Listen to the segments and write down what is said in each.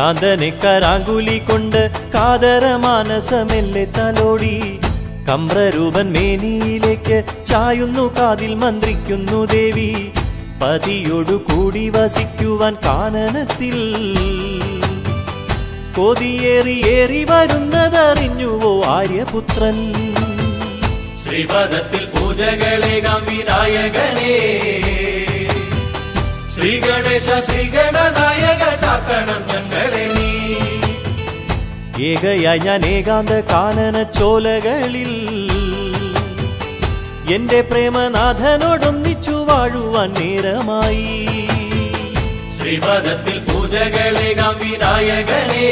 കാന്തനെ കരാങ്കുലി കൊണ്ട് കാതര മാനസമെല്ലെ തലോടി കമ്രരൂപൻ മേനിയിലേക്ക് ചായുന്നു കാതിൽ മന്ത്രിക്കുന്നു ദേവി പതിയോടു കൂടി വസിക്കുവാൻ കാനനത്തിൽ കൊതിയേറി ഏറി വരുന്നതറിഞ്ഞുവോ ആര്യപുത്രൻ ശ്രീപദത്തിൽ പൂജകളേകാം വിനായകനേ ശ്രീ ഗണേശ ശ്രീ ഗണനായക കാക്കണം ഞങ്ങളെ നീ ഏകയായി ഞാൻ ഏകാന്ത കാനന ചോലകളിൽ എന്റെ പ്രേമനാഥനോടൊന്നിച്ചു വാഴുവാൻ നേരമായി ശ്രീപദത്തിൽ പൂജകളേകാം വിനായകനേ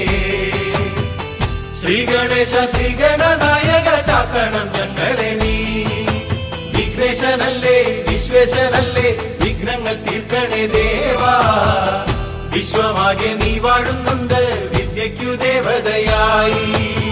ശ്രീ ഗണേശ ശ്രീ ഗണനായക കാക്കണം ഞങ്ങളെ നീ വിഘ്നേശനല്ലേ വിശ്വേശനല്ലേ വിഘ്നങ്ങൾ തീർക്കണേ ദേവാ വിശ്വമാകെ നീ വാഴുന്നുണ്ട് വിദ്യയ്ക്കു ദേവതയായി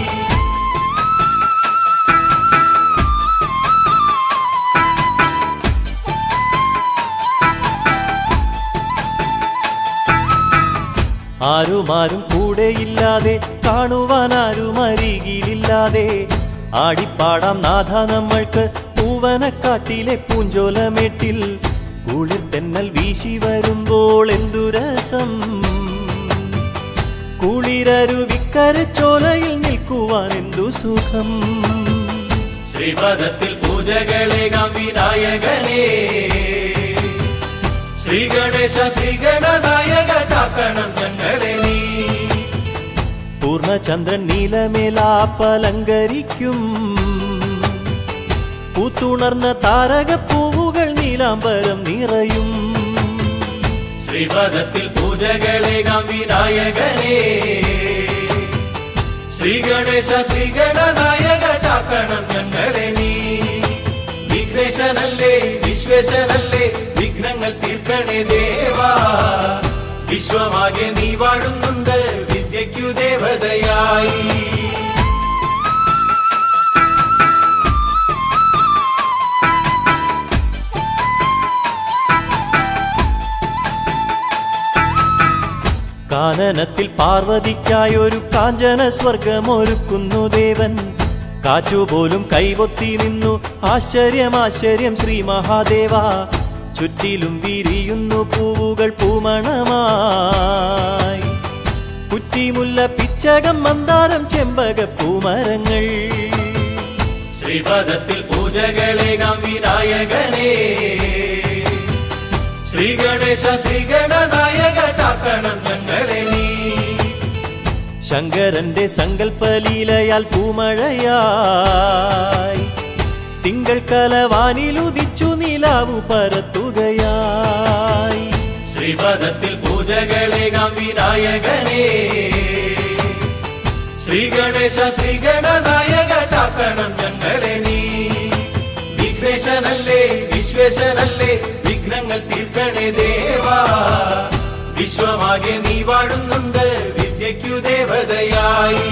ആരുമാരും കൂടെയില്ലാതെ കാണുവാൻ ആരും അരികിലില്ലാതെ ആടിപ്പാടാം നാഥ നമ്മൾക്ക് പൂവനക്കാട്ടിലെ പൂഞ്ചോലമേട്ടിൽ കുളിർ തെന്നൽ വീശി വരുമ്പോൾ എന്തു രസം കുളിരരുവിക്കരച്ചോലയിൽ നിൽക്കുവാൻ എന്തു സുഖം ശ്രീപദത്തിൽ പൂജകളേകാം വിനായകനേ ശ്രീ ഗണേശ ശ്രീ ഗണനായക കാക്കണം ഞങ്ങളെ നീ പൂർണ്ണചന്ദ്രൻ നീലമേലാപ്പലങ്കരിക്കും പൂത്തുണർന്ന താരകപ്പൂവുകൾ നീലാംബരം നിറയും ശ്രീപദത്തിൽ പൂജകളേകാം വിനായകനേ ശ്രീ ഗണേശ ശ്രീ ഗണനായക കാക്കണം ഞങ്ങളെ നീ വിഘ്നേശനല്ലേ വിശ്വേശനല്ലേ വിഘ്നങ്ങൾ തീർക്കണേ ദേവാ വിശ്വമാകെ നീ വാഴുന്നുണ്ട് വിദ്യയ്ക്കു ദേവതയായി കാനനത്തിൽ പാർവതിക്കായൊരു കാഞ്ചന സ്വർഗമൊരുക്കുന്നു ദേവൻ കാറ്റുപോലും കൈവൊത്തി നിന്നു ആശ്ചര്യം ആശ്ചര്യം ശ്രീ മഹാദേവ ചുറ്റിലും വിരിയുന്നു പൂവുകൾ പൂമണമായി കുറ്റിമുല്ല പിച്ചകം മന്ദാരം ചെമ്പക പൂമരങ്ങൾ ശ്രീപദത്തിൽ പൂജകളേകാം വിനായകനേ ശ്രീ ഗണേശ ശ്രീ ഗണനായക കാക്കണം ഞങ്ങളെ നീ ശങ്കരന്റെ സങ്കല്പലീലയാൽ പൂമഴയായി തിങ്കൾ കലവാനിലുദിച്ചു നിലാവു പരത്തുകയായി ശ്രീപദത്തിൽ പൂജകളേകാം വിനായകനേ ശ്രീ ഗണേശ ശ്രീ ഗണനായക കാക്കണം ഞങ്ങളെ നീ വിഘ്നേശനല്ലേ വിശ്വേശനല്ലേ വിഘ്നങ്ങൾ തീർക്കണേ ദേവാ വിശ്വമാകെ നീ വാഴുന്നുണ്ട് വിദ്യയ്ക്കു ദേവതയായി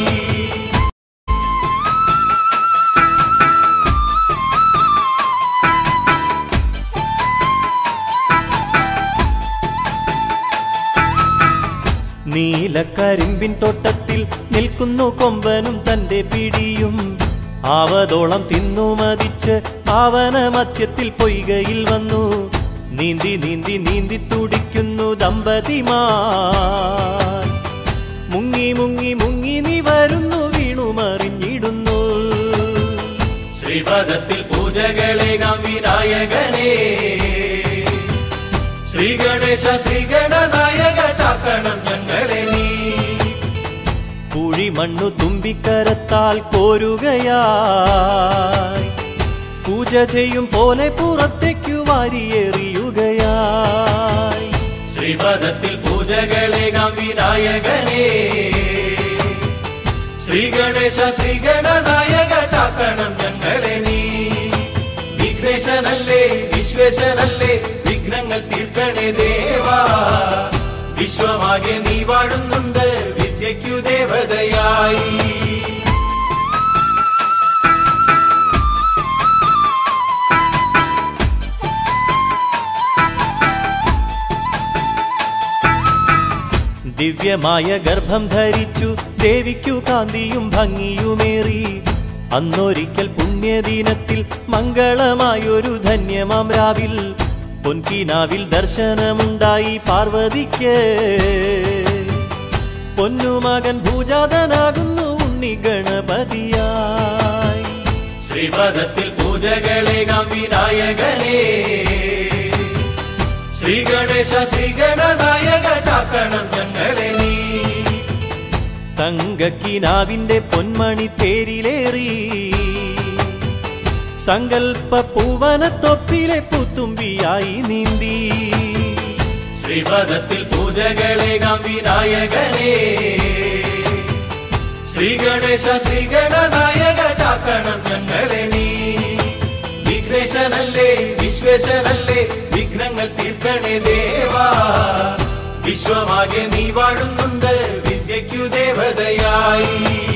നീലക്കരിമ്പിൻ തോട്ടത്തിൽ നിൽക്കുന്നു കൊമ്പനും തന്റെ പിടിയും ആവതോളം തിന്നു മതിച്ച് പാവന മധ്യത്തിൽ പൊയ്കയിൽ വന്നു നീന്തി നീന്തി നീന്തി തുടിക്കുന്നു ദമ്പതിമാർ മുങ്ങി മുങ്ങി മുങ്ങി നീ വരുന്നു വീണുമറിഞ്ഞിടുന്നു ശ്രീപദത്തിൽ പൂജകളേകാം വിനായകനേ ശ്രീ ഗണേശ ശ്രീ ഗണനായക കാക്കണം ഞങ്ങളെ നീ കുഴി മണ്ണു തുമ്പിക്കരത്താൽ കോരുകയായി പൂജ ചെയ്യും പോലെ പുറത്തേക്കു വാരിയെറിയുകയായി ശ്രീപദത്തിൽ പൂജകളേകാം വിനായകനേ ശ്രീ ഗണേശ ശ്രീ ഗണനായക കാക്കണം ഞങ്ങളെ നീ വിഘ്നേശനല്ലേ വിശ്വേശനല്ലേ വിഘ്നങ്ങൾ തീർക്കണേ ദേവാ വിശ്വമാകെ നീ വാഴുന്നുണ്ട് വിദ്യയ്ക്കു ദേവതയായി ദിവ്യമായ ഗർഭം ധരിച്ചു ദേവിക്കു കാന്തിയും ഭംഗിയുമേറി അന്നൊരിക്കൽ പുണ്യദിനത്തിൽ മംഗളമായൊരു ധന്യമാം രാവിൽ പൊൻകിനാവിൽ ദർശനമുണ്ടായി പാർവതിക്ക് പൊന്നുമകൻ ഭൂജാതനാകുന്നു ഉണ്ണി ഗണപതിയായി ശ്രീപദത്തിൽ പൂജകളേകാം വിനായകനേ ശ്രീ ഗണേശ ശ്രീ ഗണനായക കാക്കണം ഞങ്ങളെ നീ തങ്കക്കിനാവിന്റെ പൊന്മണി തേരിലേറി സങ്കൽപ്പ പൂവനത്തൊപ്പിലെ പുത്തുമ്പിയായി നീന്തി ശ്രീപദത്തിൽ പൂജകളേകാം വിനായകനേ ശ്രീ ഗണേശ ശ്രീ ഗണനായക കാക്കണം ഞങ്ങളെ നീ വിഘ്നേശനല്ലേ വിശ്വേശനല്ലേ വിഘ്നങ്ങൾ തീർക്കണേ ദേവാ വിശ്വമാകെ നീ വാഴുന്നുണ്ട് വിദ്യയ്ക്കു ദേവതയായി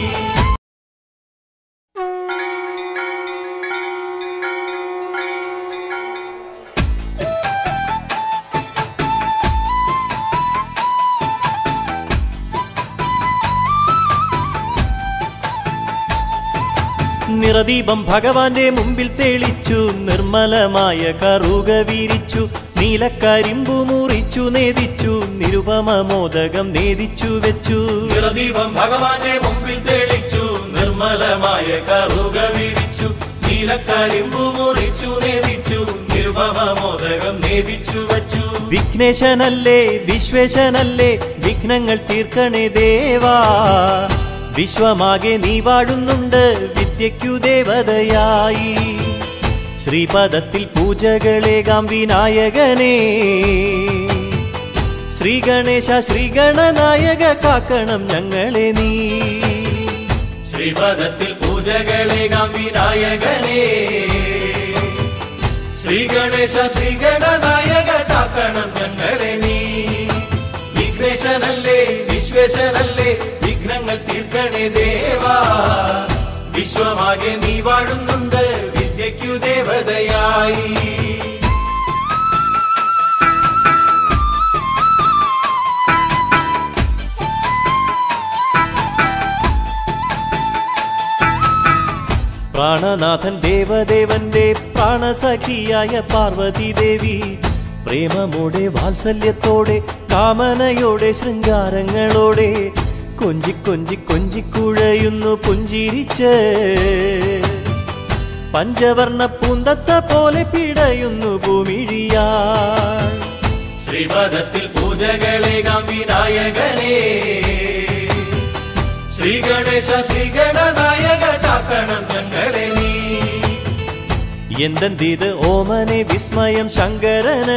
നിറദീപം ഭഗവാന്റെ മുമ്പിൽ തെളിച്ചു നിർമ്മലമായ കറുക വീരിച്ചു നീലക്കരിമ്പു മുറിച്ചു നേദിച്ചു നിരുപമ മോദകം നേദിച്ചു വെച്ചു നിറദീപം ഭഗവാന്റെ മുമ്പിൽ തെളിച്ചു നിർമ്മലമായ കറുക വിരിച്ചു നീലക്കരിമ്പു മുറിച്ചു നേദിച്ചു നിർഭവ മോദകം നേദിച്ചു വച്ചു വിഘ്നേശനല്ലേ വിശ്വേശനല്ലേ വിഘ്നങ്ങൾ തീർക്കണേ ദേവാ വിശ്വമാകെ നീ വാഴുന്നുണ്ട് വിദ്യയ്ക്കു ദേവതയായി ശ്രീപദത്തിൽ പൂജകളേകാം വിനായകനേ ശ്രീ ഗണേശ ശ്രീ ഗണനായക കാക്കണം ഞങ്ങളെ നീ ശ്രീപദത്തിൽ പൂജകളേകാം വിനായകനേ ശ്രീ ഗണേശ ശ്രീ ഗണനായക കാക്കണം ഞങ്ങളെ നീ വിഘ്നേശനല്ലേ വിശ്വേശനല്ലേ വിഘ്നങ്ങൾ തീർക്കണേ ദേവാ വിശ്വമാകെ നീ വാഴുന്നുണ്ട് വിദ്യയ്ക്കു ദേവതയായി പ്രാണനാഥൻ ദേവദേവന്റെ പ്രാണസഖിയായ പാർവതി ദേവി പ്രേമമോടെ വാത്സല്യത്തോടെ കാമനയോടെ ശൃംഗാരങ്ങളോടെ കൊഞ്ചി കൊഞ്ചി കൊഞ്ചിക്കുഴയുന്നു പുഞ്ചിരിച്ച് പഞ്ചവർണ്ണ പൂന്തത്ത പോലെ പിടയുന്നു ഭൂമിഴിയാ ശ്രീപദത്തിൽ പൂജകളേകാം വിനായകനേ ശ്രീ ഗണേശ ശ്രീ ഗണനായക കാക്കണം ഞങ്ങളെ നീ എന്തെന്തീത് ഓമനെ വിസ്മയം ശങ്കരന്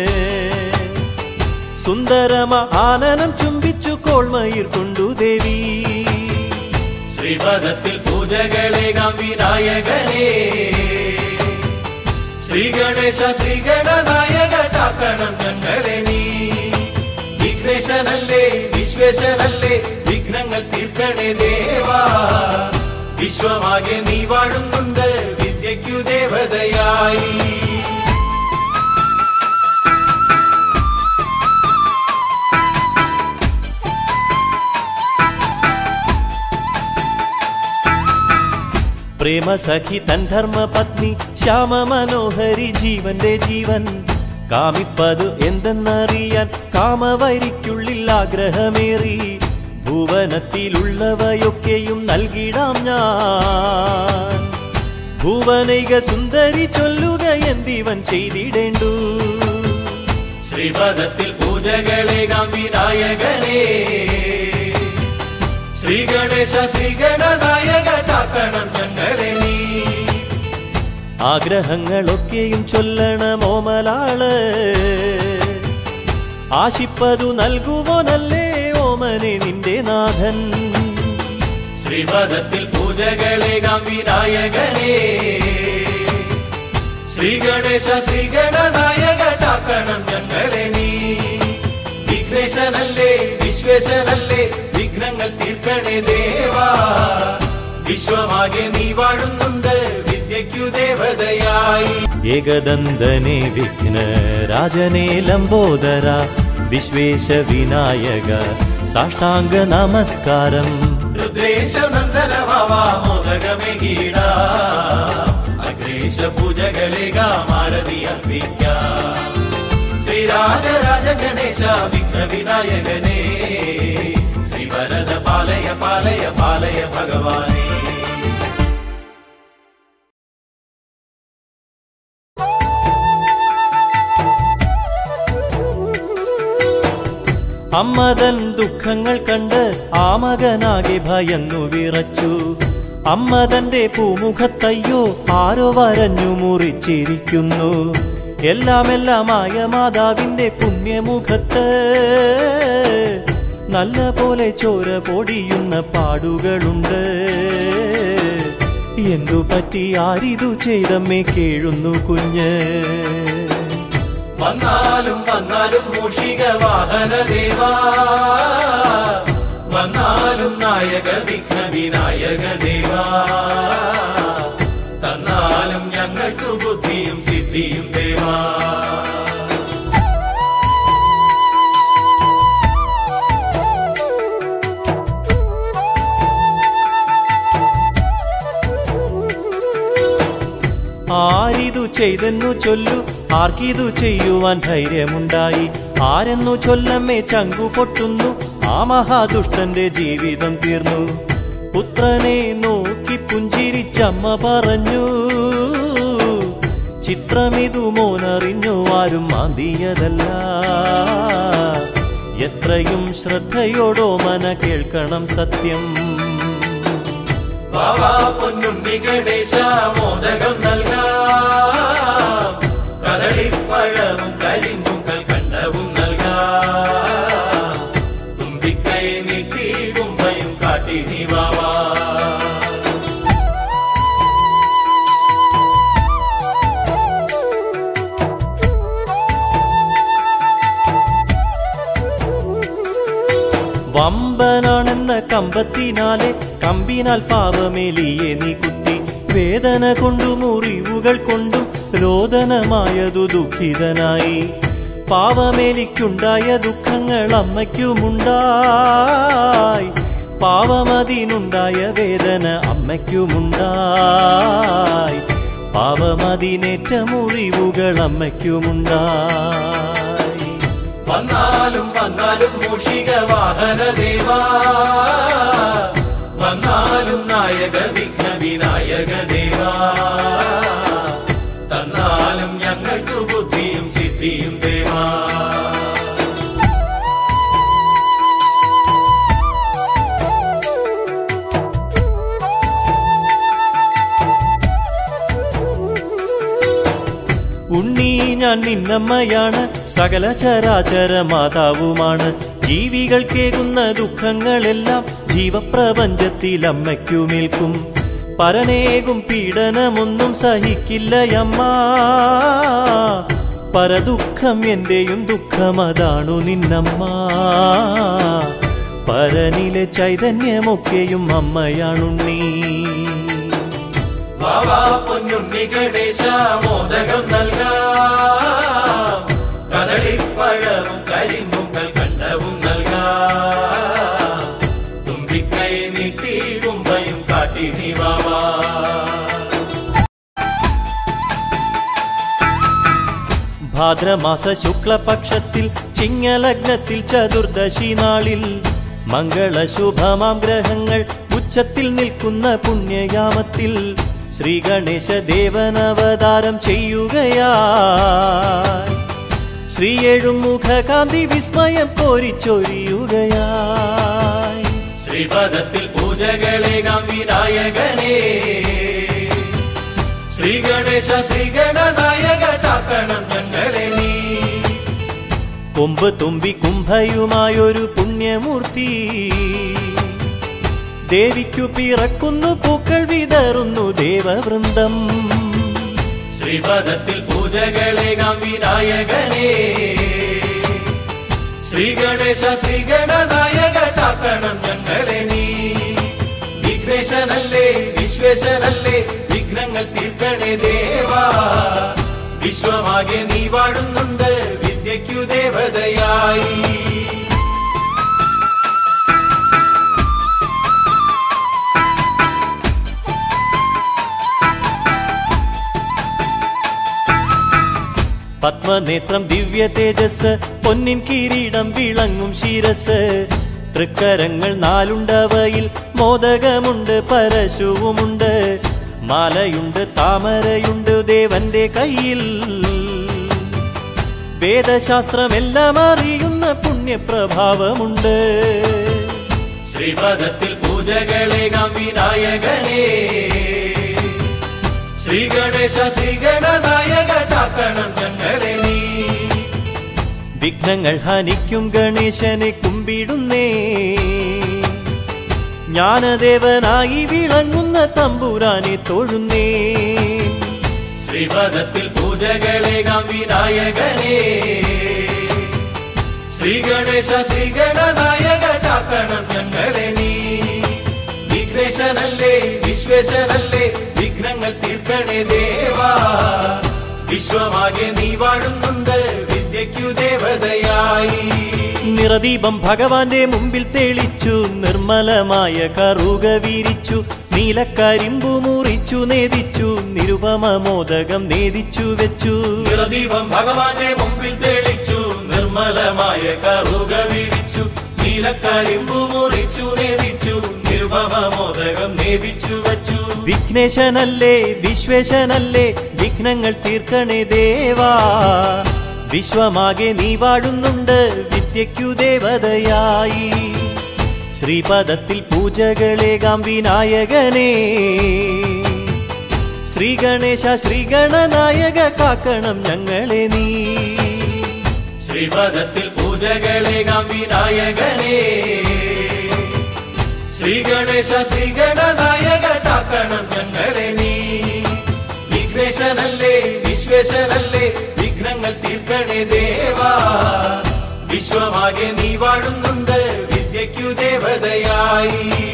സുന്ദരമ ആനനം ചുംബിച്ചു കോൾമയിർ കൊണ്ടു ദേവി ശ്രീപദത്തിൽ പൂജകളേകാം വിനായകനേ ശ്രീ ഗണേശ ശ്രീ ഗണനായക കാക്കണം ഞങ്ങളെ നീ വിഘ്നേശനല്ലേ വിശ്വേശനല്ലേ വിഘ്നങ്ങൾ തീർക്കണേ ദേവാ വിശ്വമാകെ നീ വാഴുന്നുണ്ട് വിദ്യയ്ക്കു ദേവതയായി പ്രേമസഖി തൻ ധർമ്മപത്നി ശ്യാമ മനോഹരി ജീവന്റെ ജീവൻ കാമിപ്പതു എന്തെന്നറിയാൻ കാമവരിക്കുള്ളിൽ ആഗ്രഹമേറി ഭുവനത്തിലുള്ളവയൊക്കെയും നൽകിടാം ഞാൻ ഭുവനൈക സുന്ദരി ചൊല്ലുക എന്തിവൻ ചെയ്തിടേണ്ടു ശ്രീപദത്തിൽ പൂജകളേകാം വിനായകനേ ശ്രീ ഗണേശ ശ്രീ ഗണനായക കാക്കണം ഞങ്ങളെ നീ ആഗ്രഹങ്ങളൊക്കെയും ചൊല്ലണം ഓമലാള് ആശിപ്പതു നൽകുവോനല്ലേ ഓമനെ നിന്റെ നാഥൻ ശ്രീപദത്തിൽ പൂജകളേകാം വിനായകനേ ശ്രീ ഗണേശ ശ്രീ ഗണനായക കാക്കണം ഞങ്ങളെ നീ വിഘ്നേശനല്ലേ വിശ്വേശനല്ലേ വിഘ്നങ്ങൾ തീർക്കണേ ദേവാ വിശ്വമാകെ നീ വാഴുന്നുണ്ട് വിദ്യയ്ക്കു ദേവതയായി ഏകദന്തനെ വിഘ്ന രാജനെ ലംബോദര വിശ്വേശ വിനായക സാഷ്ടാംഗ നമസ്കാരം രുദ്രേശ നന്ദന മോദകമേ ഗീട അഗ്രേശ പൂജകളിക മാരതി അർപ്പിക്കാം ശ്രീരാജരാജ ഗണേശ വിഘ്ന വിനായകനേ ശ്രീവരദ പാലയ പാലയ പാലയ ഭഗവാനേ അമ്മതൻ ദുഃഖങ്ങൾ കണ്ട് ആ മകനാകെ ഭയന്നു വിറച്ചു അമ്മതന്റെ പൂമുഖത്തയ്യോ ആരോ വരഞ്ഞു മുറിച്ചിരിക്കുന്നു എല്ലാം എല്ലാമായ മാതാവിന്റെ പുണ്യമുഖത്ത് നല്ല പോലെ ചോര പൊടിയുന്ന പാടുകളുണ്ട് എന്തു പറ്റി ആരിതു ചെയ്തമ്മേ കേഴുന്നു കുഞ്ഞ് വന്നാലും വന്നാലും മൂഷിക വാഹന ദേവാ വന്നാലും നായക വിഘ്ന വിനായക ദേവാ തന്നാലും ഞങ്ങൾക്ക് ബുദ്ധിയും സിദ്ധിയും ദേവാ ആരിതു ചെയ്തെന്നു ചൊല്ലു ആർക്കിതു ചെയ്യുവാൻ ധൈര്യമുണ്ടായി ആരെന്നു ചൊല്ലമ്മേ ചങ്കു പൊട്ടുന്നു ആ മഹാദുഷ്ടന്റെ ജീവിതം തീർന്നു പുത്രനെ നോക്കി പുഞ്ചിരിച്ചമ്മ പറഞ്ഞു ചിത്രമിതു മോനറിഞ്ഞു ആരും മാന്തിയതല്ല എത്രയും ശ്രദ്ധയോടോ മന കേൾക്കണം സത്യം ബാബാ പൊന്നുണ്ണി ഗണേശ മോദകം നൽകാം കദളിപ്പഴവും കരിമ്പും കൽക്കണ്ടവും നൽകാം തുമ്പിക്കൈ നീട്ടി കുമ്പയും കാട്ടി നീ ബാബാ വമ്പനാണെന്ന കമ്പത്തിനാലെ കമ്പിനാൽ പാവമേലിയെ നീ കുത്തി വേദന കൊണ്ടു മുറിവുകൾ കൊണ്ടും രോദനമായതു ദുഃഖിതനായി പാവമേലിക്കുണ്ടായ ദുഃഖങ്ങൾ അമ്മയ്ക്കുമുണ്ടായി പാവമതിനുണ്ടായ വേദന അമ്മയ്ക്കുമുണ്ടായി പാവമതിനേറ്റ മുറിവുകൾ അമ്മയ്ക്കുമുണ്ടായി വന്നാലും വന്നാലും മൂഷിക വാഹന ദേവാ വന്നാലും നായക വിഘ്ന വിനായക ദേവാ തന്നാലും ഞങ്ങൾക്ക് ബുദ്ധിയും സിദ്ധിയും ദേവാ ഉണ്ണി ഞാൻ നിന്നമ്മയാണ് സകല ചരാചര മാതാവുമാണ് ജീവികൾ കേകുന്ന ദുഃഖങ്ങളെല്ലാം ജീവപ്രപഞ്ചത്തിൽ അമ്മയ്ക്കുമേൽക്കും പരനേകും പീഡനമൊന്നും സഹിക്കില്ലയമ്മ പരദുഃഖം എന്റെയും ദുഃഖമതാണു നിന്നമ്മ പരനിലെ ചൈതന്യമൊക്കെയും അമ്മയാണുണ്ണീ ബാബാ പൊന്നുണ്ണി ഗണേശ മോദകം നൽകാം കദളിപ്പഴവും കരിമ്പും കൽക്കണ്ടവും നൽകാം തുമ്പിക്കൈ നീട്ടി കുമ്പയും കാട്ടി നീ ബാബാ ഭാദ്രമാസ ശുക്ലപക്ഷത്തിൽ ചിങ്ങലഗ്നത്തിൽ ചതുർദശി നാളിൽ മംഗളശുഭമാം ഗ്രഹങ്ങൾ ഉച്ചത്തിൽ നിൽക്കുന്ന പുണ്യയാമത്തിൽ ശ്രീ ഗണേശ ദേവനവതാരം ചെയ്യുകയായി ശ്രീയേഴും മുഖകാന്തി വിസ്മയം കോരിച്ചൊരിയുകയായി ശ്രീപദത്തിൽ പൂജകളേകാം വിനായകനേ ശ്രീ ഗണേശ ശ്രീ ഗണനായക കാക്കണം ഞങ്ങളെ നീ കൊമ്പ് തുമ്പി കുംഭയുമായൊരു പുണ്യമൂർത്തി ദേവിക്കു പിറക്കുന്നു പൂക്കൾ വിതറുന്നു ദേവവൃന്ദം ശ്രീപദത്തിൽ പൂജകളേകാം വിനായകനേ ശ്രീ ഗണേശ ശ്രീ ഗണനായക കാക്കണം ഞങ്ങളെ നീ വിഘ്നേശനല്ലേ വിശ്വേശനല്ലേ വിഘ്നങ്ങൾ തീർക്കണേ ദേവാ വിശ്വമാകെ നീ വാഴുന്നുണ്ട് വിദ്യയ്ക്കു ദേവതയായി പത്മനേത്രം ദിവ്യ തേജസ് പൊന്നിൻ കിരീടം വിളങ്ങും ശിരസ് തൃക്കരങ്ങൾ നാലുണ്ടവയിൽ മോദകമുണ്ട് പരശുവുമുണ്ട് മാലയുണ്ട് താമരയുണ്ട് ദേവന്റെ കയ്യിൽ വേദശാസ്ത്രമെല്ലാം അറിയുന്ന പുണ്യപ്രഭാവമുണ്ട് ശ്രീപദത്തിൽ പൂജകളേകാം വിനായകനേ ശ്രീ ഗണേശ ശ്രീ ഗണനായക കാക്കണം ഞങ്ങളെ നീ വിഘ്നങ്ങൾ ഹനിക്കും ഗണേശനെ കുമ്പിടുന്നേ ജ്ഞാനദേവനായി വിളങ്ങുന്ന തമ്പുരാനെ തൊഴുന്നേ ശ്രീപദത്തിൽ പൂജകളേകാം വിനായകനേ ശ്രീ ഗണേശ ശ്രീ ഗണനായക കാക്കണം ഞങ്ങളെ നീ വിഘ്നേശനല്ലേ വിശ്വേശനല്ലേ വിഘ്നങ്ങൾ തീർക്കണേ ദേവാ വിശ്വമാകെ നീ വാഴുന്നുണ്ട് വിദ്യയ്ക്കു ദേവതയായി നിറദീപം ഭഗവാന്റെ മുമ്പിൽ തെളിച്ചു നിർമ്മലമായ കറുക വീരിച്ചു നീലക്കരിമ്പു മുറിച്ചു നേദിച്ചു നിരുപമ മോദകം നേദിച്ചു വെച്ചു നിറദീപം ഭഗവാന്റെ മുമ്പിൽ തെളിച്ചു നിർമ്മലമായ കറുക വിരിച്ചു നീലക്കരിമ്പു മുറിച്ചു നേദിച്ചു നിർമ്മമ മോദകം നേദിച്ചു വച്ചു വിഘ്നേശനല്ലേ വിശ്വേശനല്ലേ വിഘ്നങ്ങൾ തീർക്കണേ ദേവാ വിശ്വമാകെ നീ വാഴുന്നുണ്ട് വിദ്യയ്ക്കു ദേവതയായി ശ്രീപദത്തിൽ പൂജകളേകാം വിനായകനേ ശ്രീ ഗണേശ ശ്രീ ഗണനായക കാക്കണം ഞങ്ങളെ നീ ശ്രീപദത്തിൽ പൂജകളേകാം വിനായകനേ ശ്രീ ഗണേശ ശ്രീ ഗണനായക കാക്കണം ഞങ്ങളെ നീ വിഘ്നേശനല്ലേ വിശ്വേശനല്ലേ വിഘ്നങ്ങൾ തീർക്കണേ ദേവാ വിശ്വമാകെ നീ വാഴുന്നുണ്ട് വിദ്യയ്ക്കു ദേവതയായി